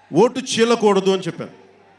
vote చీలకూడదు అని చెప్పాను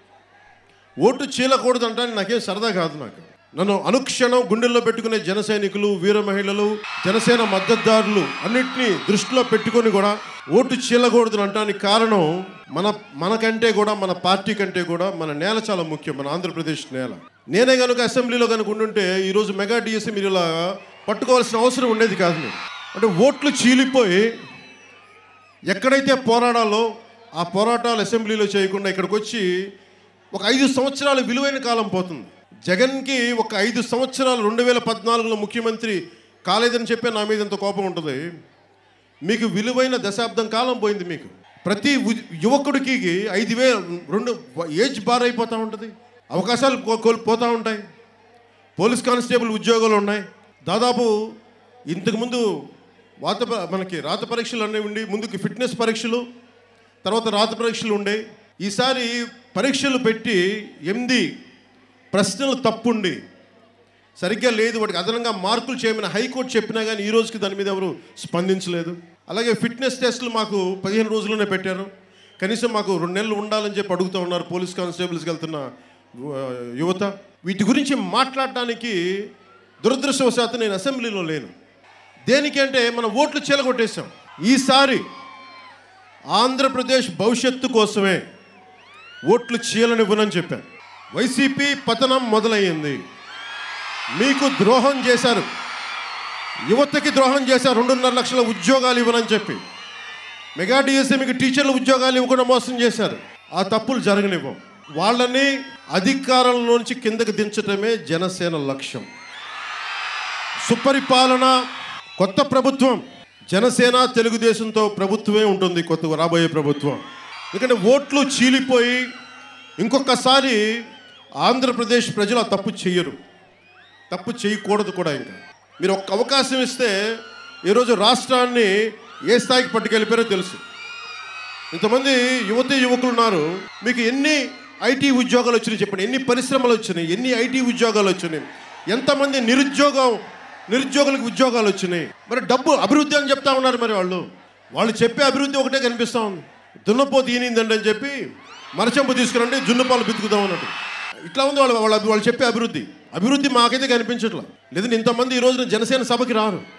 vote చీలకూడదు అంటే నాకేం సరదా కాదు నాకు నన్ను అనుక్షణం గుండెల్లో పెట్టుకునే జన సైనికులు వీర మహిళలు జనసేన మద్దతుదారులు అన్నిటినీ దృష్టిలో పెట్టుకొని కూడా ఓటు చీలకూడదు అంటానికి కారణం మన మనకంటే కూడా మన పార్టీ కంటే కూడా మన నేల చాలా ముఖ్యం మన ఆంధ్రప్రదేశ్ నేల నేనే కనుక అసెంబ్లీలో కనుక ఉండుంటే ఈరోజు మెగా డిఎస్సీ మీరు ఇలా పట్టుకోవాల్సిన అవసరం ఉండేది కాదు మీరు అంటే ఓట్లు చీలిపోయి ఎక్కడైతే పోరాడాలో ఆ పోరాటాలు అసెంబ్లీలో చేయకుండా ఇక్కడికి వచ్చి ఒక ఐదు సంవత్సరాల విలువైన కాలం పోతుంది జగన్కి ఒక ఐదు సంవత్సరాలు రెండు వేల పద్నాలుగులో ముఖ్యమంత్రి కాలేదని చెప్పే నా మీద ఎంత కోపం ఉంటుంది మీకు విలువైన దశాబ్దం కాలం పోయింది మీకు ప్రతి ఉ- యువకుడికి ఐదు వే రెండు ఏజ్ బార్ అయిపోతూ ఉంటుంది అవకాశాలు కో- కోల్పోతూ ఉంటాయి పోలీస్ కానిస్టేబుల్ ఉద్యోగాలు ఉన్నాయి దాదాపు ఇంతకుముందు వాత ప- మనకి రాత పరీక్షలు అనేవి ఉండి ముందుకి ఫిట్నెస్ పరీక్షలు తర్వాత రాత పరీక్షలు ఉండే ఈసారి పరీక్షలు పెట్టి ఎనిమిది ప్రశ్నలు తప్పుండి సరిగ్గా లేదు వాటికి అదనంగా మార్కులు చేయమని హైకోర్టు చెప్పినా కానీ ఈ రోజుకి దాని మీద ఎవరు స్పందించలేదు అలాగే ఫిట్నెస్ టెస్టులు మాకు పదిహేను రోజుల్లోనే పెట్టారు కనీసం మాకు రెండు నెలలు ఉండాలని చెప్పి అడుగుతూ ఉన్నారు పోలీస్ కానిస్టేబుల్స్కి వెళ్తున్న ఆ, యువత వీటి గురించి మాట్లాడటానికి దురదృష్టవశాత్తు నేను అసెంబ్లీలో లేను దేనికి అంటే మనం ఓట్లు చీలగొట్టేశాం ఈసారి ఆంధ్రప్రదేశ్ భవిష్యత్తు కోసమే ఓట్లు చీలనివ్వనని చెప్పాను వైసీపీ పతనం మొదలయ్యింది మీకు ద్రోహం చేశారు యువతకి ద్రోహం చేశారు రెండున్నర లక్షల ఉద్యోగాలు ఇవ్వనని చెప్పి మెగా డిఎస్సీ మీకు టీచర్ల ఉద్యోగాలు ఇవ్వకుండా మోసం చేశారు ఆ తప్పులు జరగనివ్వం వాళ్ళని అధికారంలోంచి కిందకి దించటమే జనసేన లక్ష్యం సుపరిపాలన కొత్త ప్రభుత్వం జనసేన తెలుగుదేశంతో ప్రభుత్వమే ఉంటుంది కొత్త రాబోయే ప్రభుత్వం ఎందుకంటే ఓట్లు చీలిపోయి ఇంకొకసారి ఆంధ్రప్రదేశ్ ప్రజలు ఆ తప్పు చెయ్యరు తప్పు చేయకూడదు కూడా ఇంకా మీరు ఒక్క అవకాశం ఇస్తే ఈరోజు రాష్ట్రాన్ని ఏ స్థాయికి పట్టుకెళ్ళిపోయారో తెలుసు ఇంతమంది యువతి యువకులు ఉన్నారు మీకు ఎన్ని ఐటీ ఉద్యోగాలు వచ్చినాయి చెప్పండి ఎన్ని పరిశ్రమలు వచ్చినాయి ఎన్ని ఐటీ ఉద్యోగాలు వచ్చినాయి ఎంతమంది నిరుద్యోగం నిరుద్యోగులకు ఉద్యోగాలు వచ్చినాయి మరి డబ్బు అభివృద్ధి అని చెప్తా ఉన్నారు మరి వాళ్ళు వాళ్ళు చెప్పే అభివృద్ధి ఒకటే కనిపిస్తూ ఉంది దున్నపోతు ఈనిందండి అని చెప్పి మరచెంపు తీసుకురండి జున్నుపాలు బితుకుదాం అన్నట్టు ఇట్లా ఉంది వాళ్ళు వాళ్ళు వాళ్ళు చెప్పే అభివృద్ధి అభివృద్ధి మాకైతే కనిపించట్లా లేదంటే ఇంతమంది ఈ రోజున జనసేన సభకి రారు